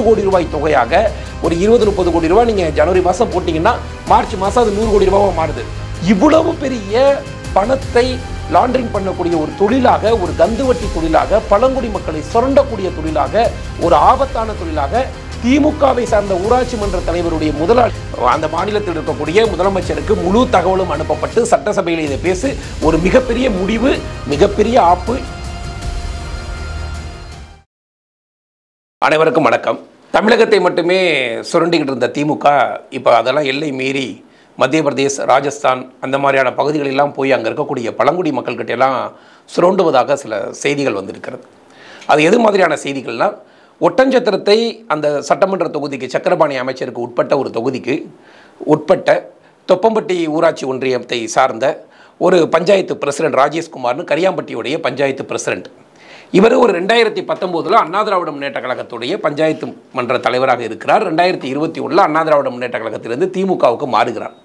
கோடி ரூபாய் தொகையாக ஒரு இருபது முப்பது கோடி ரூபாய் நீங்க ஜனவரி மாசம் போட்டீங்கன்னா மார்ச் மாசம் அது நூறு கோடி ரூபாவா மாறுது இவ்வளவு பெரிய பணத்தை லாண்டரிங் பண்ணக்கூடிய ஒரு தொழிலாக ஒரு கந்துவட்டி தொழிலாக பழங்குடி மக்களை சுரண்டக்கூடிய தொழிலாக ஒரு ஆபத்தான தொழிலாக திமுகவை சார்ந்த ஊராட்சி மன்ற தலைவருடைய முதலாளி அந்த மாநிலத்தில் இருக்கக்கூடிய முதலமைச்சருக்கு முழு தகவலும் அனுப்பப்பட்டு சட்டசபையில் இதை பேசி ஒரு மிகப்பெரிய முடிவு மிகப்பெரிய ஆப்பு அனைவருக்கும் வணக்கம் தமிழகத்தை மட்டுமே சுரண்டிக்கிட்டு இருந்த திமுக இப்போ அதெல்லாம் எல்லை மீறி மத்திய பிரதேஷ் ராஜஸ்தான் அந்த மாதிரியான பகுதிகளெல்லாம் போய் அங்கே இருக்கக்கூடிய பழங்குடி மக்கள்கிட்ட எல்லாம் சுரண்டுவதாக சில செய்திகள் வந்திருக்கிறது அது எது மாதிரியான செய்திகள்னா ஒட்டஞ்சத்திரத்தை அந்த சட்டமன்ற தொகுதிக்கு சக்கரபாணி அமைச்சருக்கு உட்பட்ட ஒரு தொகுதிக்கு உட்பட்ட தொப்பம்பட்டி ஊராட்சி ஒன்றியத்தை சார்ந்த ஒரு பஞ்சாயத்து பிரசிடென்ட் ராஜேஷ்குமார்னு கரியாம்பட்டியுடைய பஞ்சாயத்து பிரசிடென்ட் இவர் ஒரு ரெண்டாயிரத்தி பத்தொம்போதில் அண்ணா திராவிட முன்னேற்ற கழகத்துடைய பஞ்சாயத்து மன்ற தலைவராக இருக்கிறார் ரெண்டாயிரத்தி இருபத்தி ஒன்றில் அண்ணா திராவிட முன்னேற்ற கழகத்திலிருந்து திமுகவுக்கு மாறுகிறார்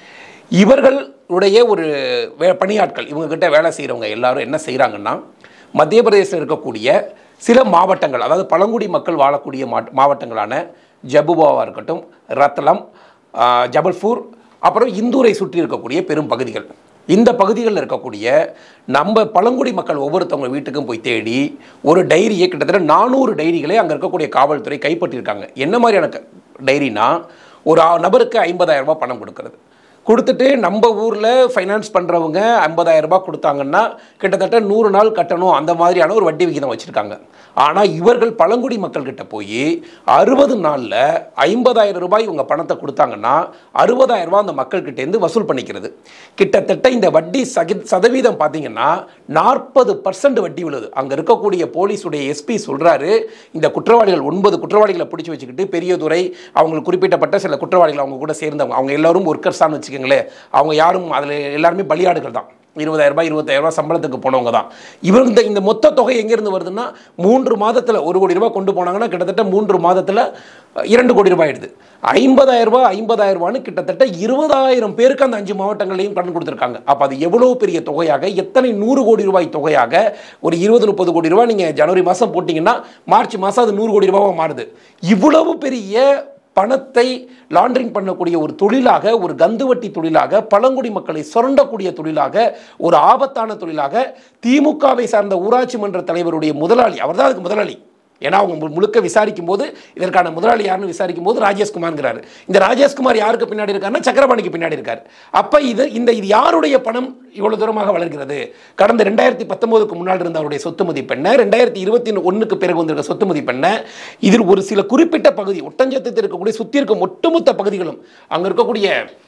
இவர்களுடைய ஒரு வே பணியாட்கள் இவங்ககிட்ட வேலை செய்கிறவங்க எல்லாரும் என்ன செய்கிறாங்கன்னா மத்திய பிரதேசத்தில் இருக்கக்கூடிய சில மாவட்டங்கள் அதாவது பழங்குடி மக்கள் வாழக்கூடிய மா மாவட்டங்களான ஜபுபாவாக இருக்கட்டும் ரத்லம் ஆ, ஜபல்பூர் அப்புறம் இந்தூரை சுற்றி இருக்கக்கூடிய பெரும் பகுதிகள் இந்த பகுதிகளில் இருக்கக்கூடிய நம்ம பழங்குடி மக்கள் ஒவ்வொருத்தவங்க வீட்டுக்கும் போய் தேடி ஒரு டைரியை கிட்டத்தட்ட நானூறு டைரிகளை அங்கே இருக்கக்கூடிய காவல்துறை கைப்பற்றியிருக்காங்க என்ன மாதிரியான க- டைரினா ஒரு ஆ- நபருக்கு 50000 ரூபாய் பணம் கொடுக்கறது கொடுத்துட்டு நம்ம ஊரில் ஃபைனான்ஸ் பண்ணுறவங்க 50000 ரூபாய் கொடுத்தாங்கன்னா கிட்டத்தட்ட நூறு நாள் கட்டணும் அந்த மாதிரியான ஒரு வட்டி விகிதம் வச்சுருக்காங்க ஆனால் இவர்கள் பழங்குடி மக்கள்கிட்ட போய் அறுபது நாளில் ஐம்பதாயிரம் ரூபாய் இவங்க பணத்தை கொடுத்தாங்கன்னா அறுபதாயிரம் ரூபாய் அந்த மக்கள்கிட்டேருந்து வசூல் பண்ணிக்கிறது கிட்டத்தட்ட இந்த வட்டி சகி சதவீதம் பார்த்தீங்கன்னா நாற்பது பர்சன்ட் வட்டி விழுது அங்கே இருக்கக்கூடிய போலீஸுடைய எஸ்பி சொல்கிறாரு இந்த குற்றவாளிகள் ஒன்பது குற்றவாளிகளை பிடிச்சி வச்சுக்கிட்டு பெரியதுரை அவங்களுக்கு குறிப்பிட்டப்பட்ட சில குற்றவாளிகள் அவங்க கூட சேர்ந்தவங்க அவங்க எல்லாரும் ஒர்க்கர்ஸான்னு வச்சுக்கோங்களேன் அவங்க யாரும் அதில் எல்லாருமே பலியாடுகள் தான் இருபதாயிரம் ரூபாய் இருபத்தாயிரம் ரூபாய் சம்பளத்துக்கு போனவங்க தான் இவங்க இந்த இந்த மொத்த தொகை எங்கேருந்து வருதுன்னா மூன்று மாதத்தில் ஒரு கோடி ரூபாய் கொண்டு போனாங்கன்னா கிட்டத்தட்ட மூன்று மாதத்தில் இரண்டு கோடி ரூபாய் ஆயிடுது ஐம்பதாயிரம் ரூபாய் ஐம்பதாயிரம் ரூபான்னு கிட்டத்தட்ட இருபதாயிரம் பேருக்கு அந்த அஞ்சு மாவட்டங்களையும் கடன் கொடுத்துருக்காங்க அப்போ அது எவ்வளவு பெரிய தொகையாக எத்தனை நூறு கோடி ரூபாய் தொகையாக ஒரு இருபது முப்பது கோடி ரூபாய் நீங்கள் ஜனவரி மாதம் போட்டிங்கன்னா மார்ச் மாதம் அது நூறு கோடி ரூபாவாக மாறுது இவ்வளவு பெரிய பணத்தை லாண்டரிங் பண்ணக்கூடிய ஒரு தொழிலாக ஒரு கந்துவட்டி தொழிலாக பழங்குடி மக்களை சுரண்டக்கூடிய தொழிலாக ஒரு ஆபத்தான தொழிலாக திமுகவை சார்ந்த ஊராட்சி மன்ற தலைவருடைய முதலாளி அவர்தான் அதுக்கு முதலாளி ஏன்னா அவங்க மு- முழுக்க விசாரிக்கும் போது இதற்கான முதலாளி யாருன்னு விசாரிக்கும் போது ராஜேஷ்குமார்ங்கிறாரு இந்த ராஜேஷ்குமார் யாருக்கு பின்னாடி இருக்காருன்னா சக்கரபாணிக்கு பின்னாடி இருக்காரு அப்ப இது இந்த இது யாருடைய பணம் இவ்வளவு தூரமாக வளர்கிறது கடந்த ரெண்டாயிரத்தி பத்தொன்பதுக்கு முன்னாடி இருந்த அவருடைய சொத்து மதிப்பெண்ண ரெண்டாயிரத்தி இருபத்தி ஒண்ணுக்கு பிறகு வந்திருக்க சொத்து மதிப்பெண்ண இதில் ஒரு சில குறிப்பிட்ட பகுதி ஒட்டஞ்சத்தில் இருக்கக்கூடிய சுத்தி இருக்கும் ஒட்டுமொத்த பகுதிகளும் அங்க இருக்கக்கூடிய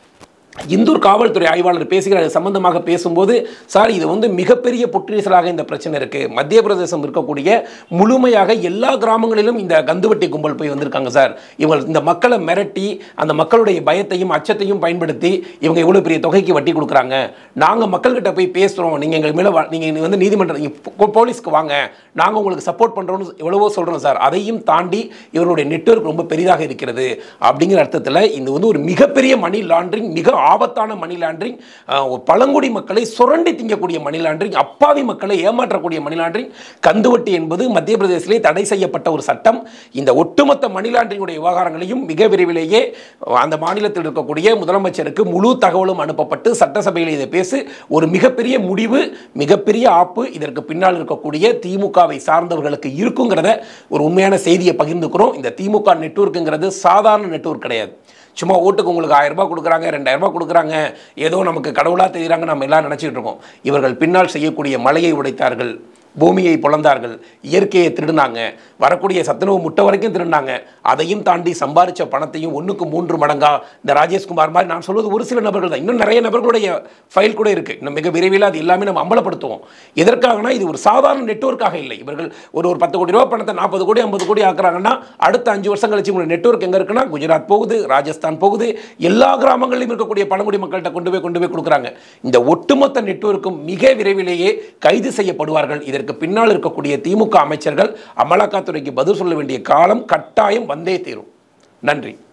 இந்தூர் காவல்துறை ஆய்வாளர் பேசுகிறார் இது சம்பந்தமாக பேசும்போது சார் இது வந்து மிகப்பெரிய புற்றீசலாக இந்த பிரச்சனை இருக்கு மத்திய பிரதேசம் இருக்கக்கூடிய முழுமையாக எல்லா கிராமங்களிலும் இந்த கந்துவட்டி கும்பல் போய் வந்திருக்காங்க சார் இவங்க இந்த மக்களை மிரட்டி அந்த மக்களுடைய பயத்தையும் அச்சத்தையும் பயன்படுத்தி இவங்க இவ்வளவு பெரிய தொகைக்கு வட்டி கொடுக்குறாங்க நாங்க மக்கள்கிட்ட போய் பேசுறோம் நீங்க எங்க மேல வா- நீங்க வந்து நீதிமன்றம் நீங்க போ- போலீஸ்க்கு வாங்க நாங்க உங்களுக்கு சப்போர்ட் பண்றோம்னு எவ்வளவோ சொல்றோம் சார் அதையும் தாண்டி இவருடைய நெட்வொர்க் ரொம்ப பெரிதாக இருக்கிறது அப்படிங்கிற அர்த்தத்தில் இது வந்து ஒரு மிகப்பெரிய மணி லாண்டரிங் மிக ஆபத்தான மணி லாண்டரிங் பழங்குடி மக்களை சுரண்டி திங்கக்கூடிய மணி லாண்டரிங் அப்பாவி மக்களை ஏமாற்றக்கூடிய மணி லாண்டரிங் கந்துவட்டி என்பது மத்திய பிரதேசத்திலே தடை செய்யப்பட்ட ஒரு சட்டம் இந்த ஒட்டுமொத்த மணி லாண்டரிங்குடைய விவகாரங்களையும் மிக விரைவிலேயே அந்த மாநிலத்தில் இருக்கக்கூடிய முதலமைச்சருக்கு முழு தகவலும் அனுப்பப்பட்டு சட்டசபையில் இதை பேசி ஒரு மிகப்பெரிய முடிவு மிகப்பெரிய ஆப்பு இதற்கு பின்னால் இருக்கக்கூடிய திமுகவை சார்ந்தவர்களுக்கு இருக்குங்கிறத ஒரு உண்மையான செய்தியை பகிர்ந்துக்கிறோம் இந்த திமுக நெட்வொர்க்குங்கிறது சாதாரண நெட்வொர்க் கிடையாது சும்மா ஓட்டுக்கு உங்களுக்கு ஆயிரம் ரூபாய் கொடுக்குறாங்க ரெண்டாயிரம் ரூபாய் கொடுக்குறாங்க ஏதோ நமக்கு கடவுளாக தெரியுறாங்க நம்ம எல்லாம் நினச்சிட்டு இருக்கோம் இவர்கள் பின்னால் செய்யக்கூடிய மலையை உடைத்தார்கள் பூமியை பொழந்தார்கள் இயற்கையை திருடினாங்க வரக்கூடிய சத்துணவு முட்டை வரைக்கும் திருடினாங்க அதையும் தாண்டி சம்பாரிச்ச பணத்தையும் ஒன்றுக்கு மூன்று மடங்கா இந்த ராஜேஷ்குமார் மாதிரி நான் சொல்வது ஒரு சில நபர்கள் தான் இன்னும் நிறைய நபர்களுடைய ஃபைல் கூட இருக்கு இன்னும் மிக விரைவில் அது எல்லாமே நம்ம அம்பலப்படுத்துவோம் எதற்காகனா இது ஒரு சாதாரண நெட்வொர்க்காக இல்லை இவர்கள் ஒரு ஒரு பத்து கோடி ரூபாய் பணத்தை நாற்பது கோடி ஐம்பது கோடி ஆக்குறாங்கன்னா அடுத்த அஞ்சு வருஷம் கழிச்சு உங்களுடைய நெட்வொர்க் எங்க இருக்குன்னா குஜராத் போகுது ராஜஸ்தான் போகுது எல்லா கிராமங்களிலும் இருக்கக்கூடிய பழங்குடி மக்கள்கிட்ட கொண்டு போய் கொண்டு போய் கொடுக்குறாங்க இந்த ஒட்டுமொத்த நெட்வொர்க்கும் மிக விரைவிலேயே கைது செய்யப்படுவார்கள் இதற்கு பின்னால் இருக்கக்கூடிய திமுக அமைச்சர்கள் அமலாக்கத்துறைக்கு பதில் சொல்ல வேண்டிய காலம் கட்டாயம் வந்தே தீரும் நன்றி